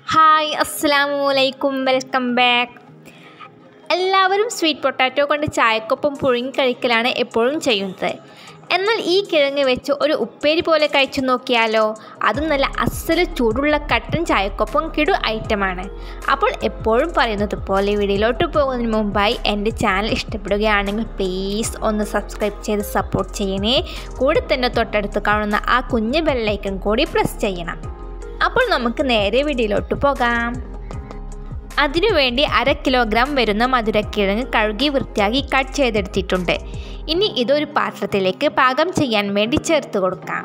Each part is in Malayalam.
ഹായ് അസ്സാം വലൈക്കും വെൽക്കം ബാക്ക് എല്ലാവരും സ്വീറ്റ് പൊട്ടാറ്റോ കൊണ്ട് ചായക്കൊപ്പം പുഴുങ്ങി കഴിക്കലാണ് എപ്പോഴും ചെയ്യുന്നത് എന്നാൽ ഈ കിഴങ്ങ് വെച്ച് ഒരു ഉപ്പേരി പോലെ കഴിച്ചു നോക്കിയാലോ അതും നല്ല അസല് ചൂടുള്ള കട്ടൻ ചായക്കൊപ്പം കിടു ഐറ്റമാണ് അപ്പോൾ എപ്പോഴും പറയുന്നത് പോലെ വീഡിയോയിലോട്ട് പോകുന്നതിന് മുമ്പായി എൻ്റെ ചാനൽ ഇഷ്ടപ്പെടുകയാണെങ്കിൽ പ്ലീസ് ഒന്ന് സബ്സ്ക്രൈബ് ചെയ്ത് സപ്പോർട്ട് ചെയ്യണേ കൂടെ തന്നെ തൊട്ടടുത്ത് കാണുന്ന ആ കുഞ്ഞ് ബെല്ലൈക്കൺ കൂടി പ്രസ് ചെയ്യണം അപ്പോൾ നമുക്ക് നേരെ വീഡിയോയിലോട്ട് പോകാം അതിനുവേണ്ടി അര കിലോഗ്രാം വരുന്ന മധുരക്കിഴങ്ങ് കഴുകി വൃത്തിയാക്കി കട്ട് ചെയ്തെടുത്തിട്ടുണ്ട് ഇനി ഇതൊരു പാത്രത്തിലേക്ക് പാകം ചെയ്യാൻ വേണ്ടി ചേർത്ത് കൊടുക്കാം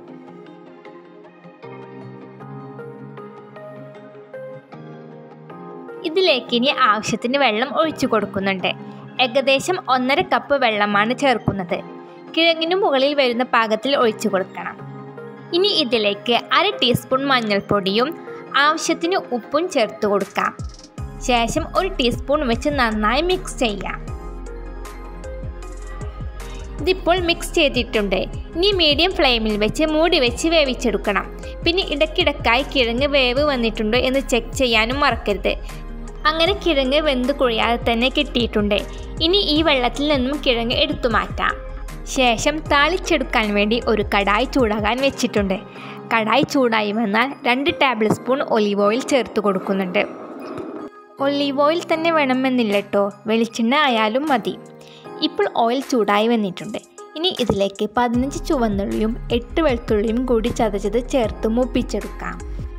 ഇതിലേക്ക് ഇനി ആവശ്യത്തിന് വെള്ളം ഒഴിച്ചു കൊടുക്കുന്നുണ്ട് ഏകദേശം ഒന്നര കപ്പ് വെള്ളമാണ് ചേർക്കുന്നത് കിഴങ്ങിന് മുകളിൽ വരുന്ന പാകത്തിൽ ഒഴിച്ചു കൊടുക്കണം ഇനി ഇതിലേക്ക് അര ടീസ്പൂൺ മഞ്ഞൾപ്പൊടിയും ആവശ്യത്തിന് ഉപ്പും ചേർത്ത് കൊടുക്കാം ശേഷം ഒരു ടീസ്പൂൺ വെച്ച് നന്നായി മിക്സ് ചെയ്യാം ഇതിപ്പോൾ മിക്സ് ചെയ്തിട്ടുണ്ട് ഇനി മീഡിയം ഫ്ലെയിമിൽ വെച്ച് മൂടി വെച്ച് വേവിച്ചെടുക്കണം പിന്നെ ഇടയ്ക്കിടയ്ക്കായി കിഴങ്ങ് വേവ് വന്നിട്ടുണ്ടോ എന്ന് ചെക്ക് ചെയ്യാനും മറക്കരുത് അങ്ങനെ കിഴങ്ങ് വെന്ത് കുഴിയാതെ തന്നെ കിട്ടിയിട്ടുണ്ട് ഇനി ഈ വെള്ളത്തിൽ നിന്നും കിഴങ്ങ് എടുത്തു മാറ്റാം ശേഷം താളിച്ചെടുക്കാൻ വേണ്ടി ഒരു കടായി ചൂടാകാൻ വെച്ചിട്ടുണ്ട് കടായി ചൂടായി വന്നാൽ രണ്ട് ടേബിൾ സ്പൂൺ ഒലീവ് ഓയിൽ ചേർത്ത് കൊടുക്കുന്നുണ്ട് ഒലീവ് ഓയിൽ തന്നെ വേണമെന്നില്ല കേട്ടോ വെളിച്ചെണ്ണ ആയാലും മതി ഇപ്പോൾ ഓയിൽ ചൂടായി വന്നിട്ടുണ്ട് ഇനി ഇതിലേക്ക് പതിനഞ്ച് ചുവന്നുള്ളിയും എട്ട് വെളുത്തുള്ളിയും കൂടി ചതച്ചത് ചേർത്ത് മൂപ്പിച്ചെടുക്കാം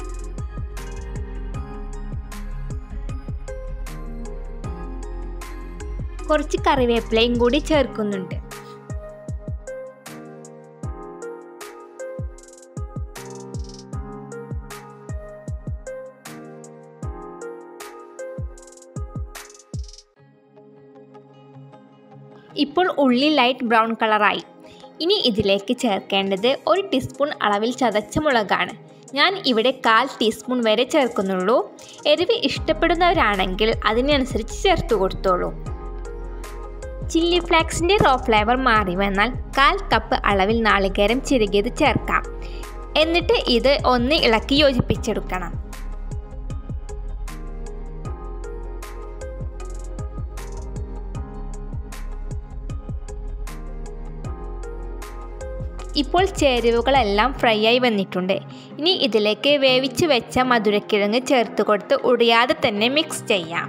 കുറച്ച് കറിവേപ്പിലയും കൂടി ചേർക്കുന്നുണ്ട് ഇപ്പോൾ ഉള്ളി ലൈറ്റ് ബ്രൗൺ കളറായി ഇനി ഇതിലേക്ക് ചേർക്കേണ്ടത് ഒരു ടീസ്പൂൺ അളവിൽ ചതച്ച മുളകാണ് ഞാൻ ഇവിടെ കാൽ ടീസ്പൂൺ വരെ ചേർക്കുന്നുള്ളൂ എരിവ് ഇഷ്ടപ്പെടുന്നവരാണെങ്കിൽ അതിനനുസരിച്ച് ചേർത്ത് കൊടുത്തോളൂ ചില്ലി ഫ്ലേക്സിൻ്റെ റോ ഫ്ലേവർ മാറി വന്നാൽ കാൽ കപ്പ് അളവിൽ നാളികേരം ചിരുകിയത് ചേർക്കാം എന്നിട്ട് ഇത് ഒന്ന് ഇളക്കി യോജിപ്പിച്ചെടുക്കണം ഇപ്പോൾ ചേരുവകളെല്ലാം ഫ്രൈ ആയി വന്നിട്ടുണ്ട് ഇനി ഇതിലേക്ക് വേവിച്ച് വെച്ച മധുരക്കിഴങ്ങ് ചേർത്ത് കൊടുത്ത് ഉടയാതെ തന്നെ മിക്സ് ചെയ്യാം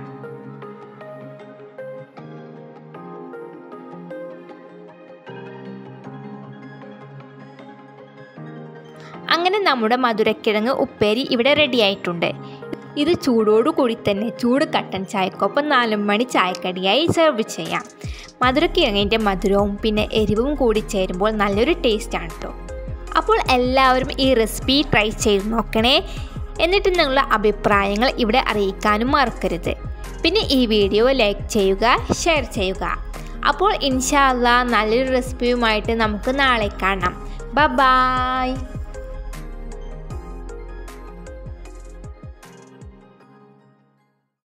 അങ്ങനെ നമ്മുടെ മധുരക്കിഴങ്ങ് ഉപ്പേരി ഇവിടെ റെഡി ആയിട്ടുണ്ട് ഇത് ചൂടോടുകൂടി തന്നെ ചൂട് കട്ടൻ ചായക്കൊപ്പം നാലും മണി ചായക്കടിയായി സെർവ് ചെയ്യാം മധുരക്കിഴങ്ങിൻ്റെ മധുരവും പിന്നെ എരിവും കൂടി ചേരുമ്പോൾ നല്ലൊരു ടേസ്റ്റാണ് കേട്ടോ അപ്പോൾ എല്ലാവരും ഈ റെസിപ്പി ട്രൈ ചെയ്ത് നോക്കണേ എന്നിട്ട് നിങ്ങളുടെ അഭിപ്രായങ്ങൾ ഇവിടെ അറിയിക്കാനും മറക്കരുത് പിന്നെ ഈ വീഡിയോ ലൈക്ക് ചെയ്യുക ഷെയർ ചെയ്യുക അപ്പോൾ ഇൻഷാല്ല നല്ലൊരു റെസിപ്പിയുമായിട്ട് നമുക്ക് നാളെ കാണാം ബ ബായ്